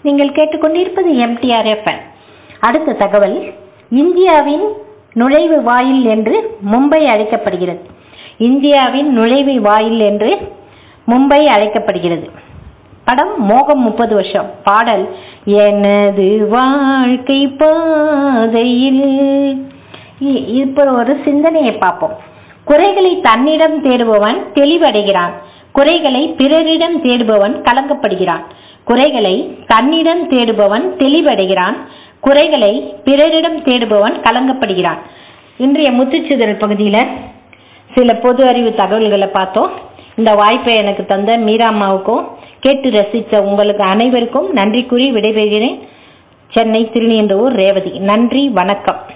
நீங்கள் கேட்டுக்கொண்டிருப்பது MTR FM அடுத்த தகவல் இந்தியாவின் நுழைவு வாயில் என்று மும்பை அழைக்கப்படுகிறது இந்தியாவின் நுழைவு வாயில் என்று மும்பை அழைக்கப்படுகிறது படம் மோகம் முப்பது வருஷம் பாடல் எனது வாழ்க்கை பாதையில் இ- இப்போ ஒரு சிந்தனையை பார்ப்போம் குறைகளை தன்னிடம் தேடுபவன் தெளிவடைகிறான் குறைகளை பிறரிடம் தேடுபவன் கலங்கப்படுகிறான் குறைகளை தன்னிடம் தேடுபவன் தெளிவடைகிறான் குறைகளை பிறரிடம் தேடுபவன் கலங்கப்படுகிறான் இன்றைய முத்துச்சிதறல் பகுதியில் சில பொது அறிவு தகவல்களை பார்த்தோம் இந்த வாய்ப்பை எனக்கு தந்த மீரா அம்மாவுக்கும் கேட்டு ரசித்த உங்களுக்கு அனைவருக்கும் நன்றி கூறி விடைபெறுகிறேன் சென்னை திருநீண்டூர் ரேவதி நன்றி வணக்கம்